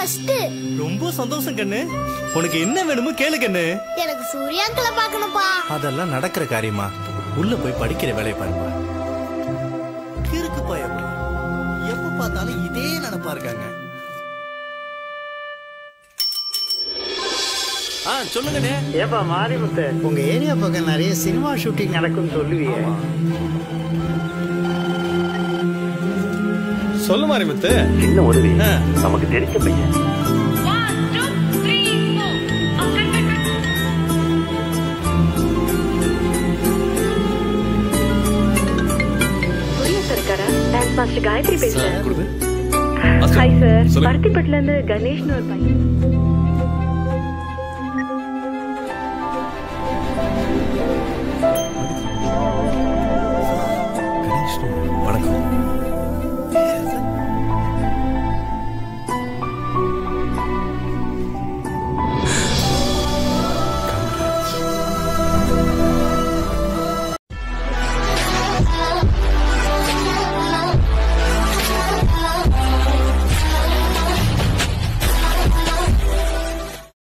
First ரொம்ப சந்தோஷம் கண்ணு உனக்கு என்ன வேணுமோ கேளு கண்ணு எனக்கு சூர்யாங்களை பார்க்கணும்ப்பா அதெல்லாம் நடக்கிற காரியமா உள்ள போய் படிக்கிற வேலையை பாருப்பா கிறுக்கு பையன் எப்ப பார்த்தாலும் இதே நினைப்பா இருக்காங்க ஆ சொல்லுங்கண்ணே ஏப்பா மாரிமுத்து உங்க ஏரியா பக்கம் நிறைய சினிமா ஷூட்டிங் நடக்கும்னு சொல்லுவியே சொல்லு மாரிமுத்து சின்ன உதவி ஆ. நமக்கு தெரிஞ்ச பையன் சூர்யா சார் இருக்காரா டான்ஸ் மாஸ்டர் காயத்ரி பேசுறேன் கொடுது ஹாய் சார் சொல்லுங்க. பருத்திப்பட்டுல இருந்து கணேஷ்னு ஒரு பையன்